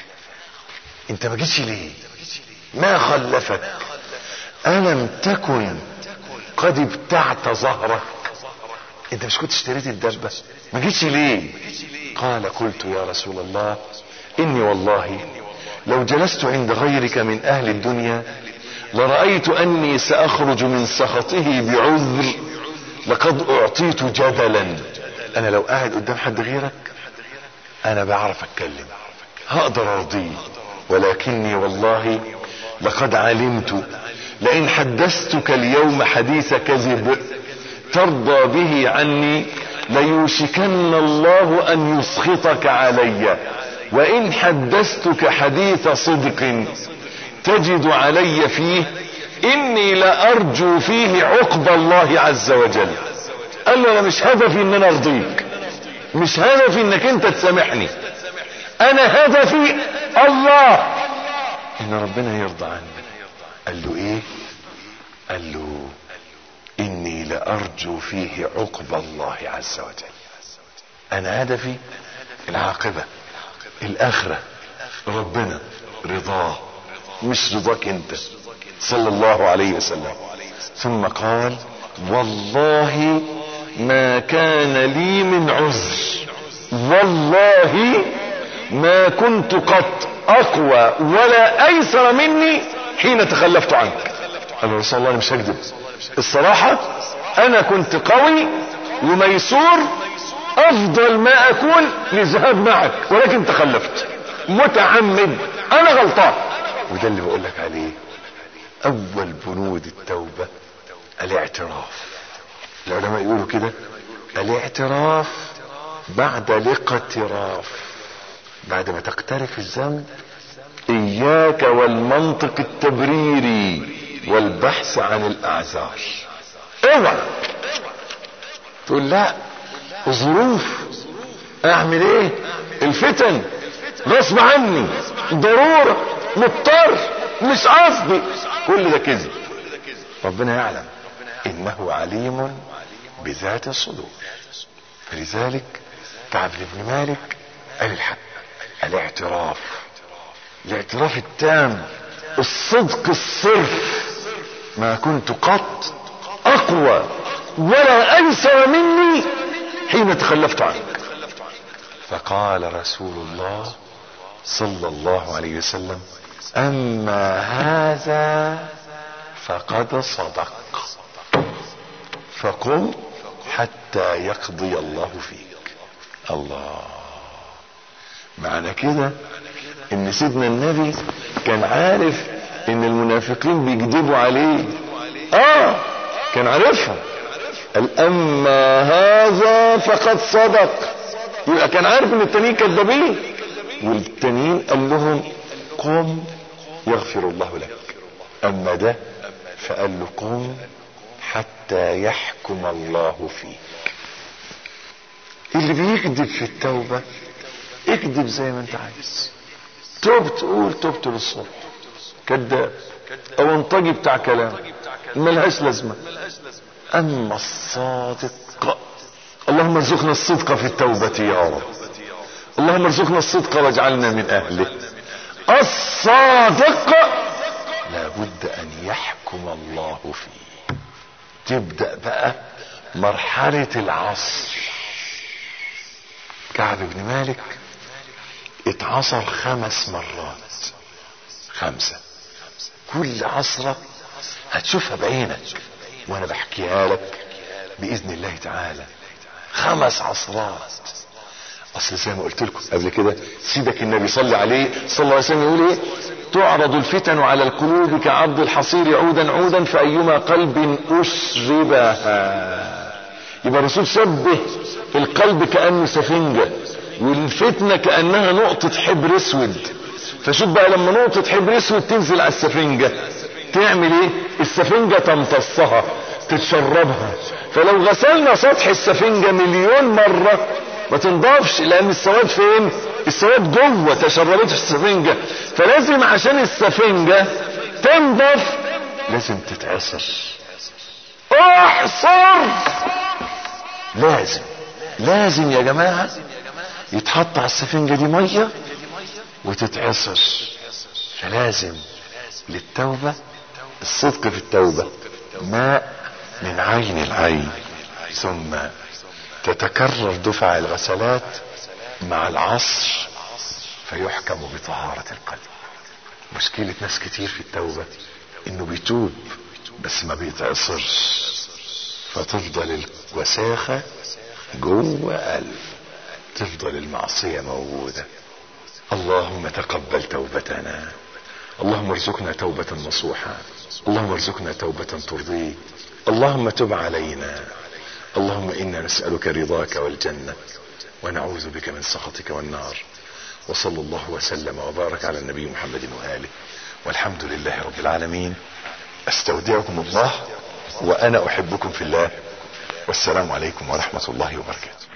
انت ما جيتش ليه ما خلفك الم تكن قد ابتعت ظهرك انت مش كنت اشتريت الدبه ما جيتش ليه قال قلت يا رسول الله اني والله لو جلست عند غيرك من اهل الدنيا لرأيت اني ساخرج من سخطه بعذر لقد اعطيت جدلا انا لو قاعد قدام حد غيرك انا بعرف اتكلم هقدر ارضيه ولكني والله لقد علمت لئن حدثتك اليوم حديث كذب ترضى به عني ليوشكن الله ان يسخطك علي وان حدثتك حديث صدق تجد علي فيه اني لارجو فيه عقب الله عز وجل قال له انا مش هدفي ان انا ارضيك مش هدفي انك انت تسامحني انا هدفي الله ان ربنا يرضى عني قال له ايه قال له اني لارجو فيه عقب الله عز وجل انا هدفي العاقبة الاخرة ربنا رضاه مش رضاك انت صلى الله عليه وسلم ثم قال والله ما كان لي من عذر والله ما كنت قط اقوى ولا ايسر مني حين تخلفت عنك قال رسول الله انا مش هكذب الصراحة انا كنت قوي وميسور افضل ما اكون للذهاب معك ولكن تخلفت متعمد انا غلطان وده اللي بقول لك عليه اول بنود التوبة الاعتراف العلماء يقولوا كده الاعتراف بعد الاقتراف بعد ما تقترف الذنب اياك والمنطق التبريري والبحث عن الاعذار اوعى تقول لا ظروف اعمل ايه الفتن غصب عني ضرورة مضطر مش قصدي كل ده كذب ربنا يعلم انه عليم بذات الصدور فلذلك كعب بن مالك قال الحق الاعتراف الاعتراف التام الصدق الصرف ما كنت قط اقوى ولا ايسر مني حين تخلفت عنك فقال رسول الله صلى الله عليه وسلم اما هذا فقد صدق فقم حتى يقضي الله فيك الله معنى كده ان سيدنا النبي كان عارف ان المنافقين بيكذبوا عليه اه كان عارفها قال اما هذا فقد صدق يبقى كان عارف ان التانيين كذابين والتانيين قال لهم قم يغفر الله لك اما ده فقال له قم حتى يحكم الله فيك اللي بيكذب في التوبة اكذب زي ما انت عايز تبت قول تبت للصبح كذاب او انطجي بتاع كلام ملهاش لازمة أن الصادق اللهم ارزقنا الصدق في التوبة يا رب اللهم ارزقنا الصدق واجعلنا من أهله الصادق لابد أن يحكم الله فيه تبدأ بقى مرحلة العصر كعب بن مالك اتعصر خمس مرات خمسة كل عصرة هتشوفها بعينك وانا بحكيها لك باذن الله تعالى خمس عصرات اصل زي ما قلت لكم قبل كده سيدك النبي صلى عليه صلى الله عليه وسلم يقول ايه تعرض الفتن على القلوب كعرض الحصير عودا عودا فايما قلب اشربها يبقى الرسول شبه القلب كانه سفنجه والفتنه كانها نقطه حبر اسود فشوف بقى لما نقطه حبر اسود تنزل على السفنجه تعمل ايه السفنجه تمتصها تتشربها فلو غسلنا سطح السفنجه مليون مره ما تنضافش لان السواد فين السواد جوه تشربته السفنجه فلازم عشان السفنجه تنضف لازم تتعصر احصر لازم لازم يا جماعه يتحط على السفنجه دي ميه وتتعصر فلازم للتوبه الصدق في التوبه ماء من عين العين ثم تتكرر دفع الغسلات مع العصر فيحكم بطهارة القلب مشكلة ناس كتير في التوبة انه بيتوب بس ما بيتعصرش فتفضل الوساخة جوه قلب تفضل المعصية موجودة اللهم تقبل توبتنا اللهم ارزقنا توبة نصوحة اللهم ارزقنا توبة ترضيك اللهم تب علينا اللهم انا نسألك رضاك والجنة ونعوذ بك من سخطك والنار وصلى الله وسلم وبارك على النبي محمد وآله والحمد لله رب العالمين استودعكم الله وانا احبكم في الله والسلام عليكم ورحمة الله وبركاته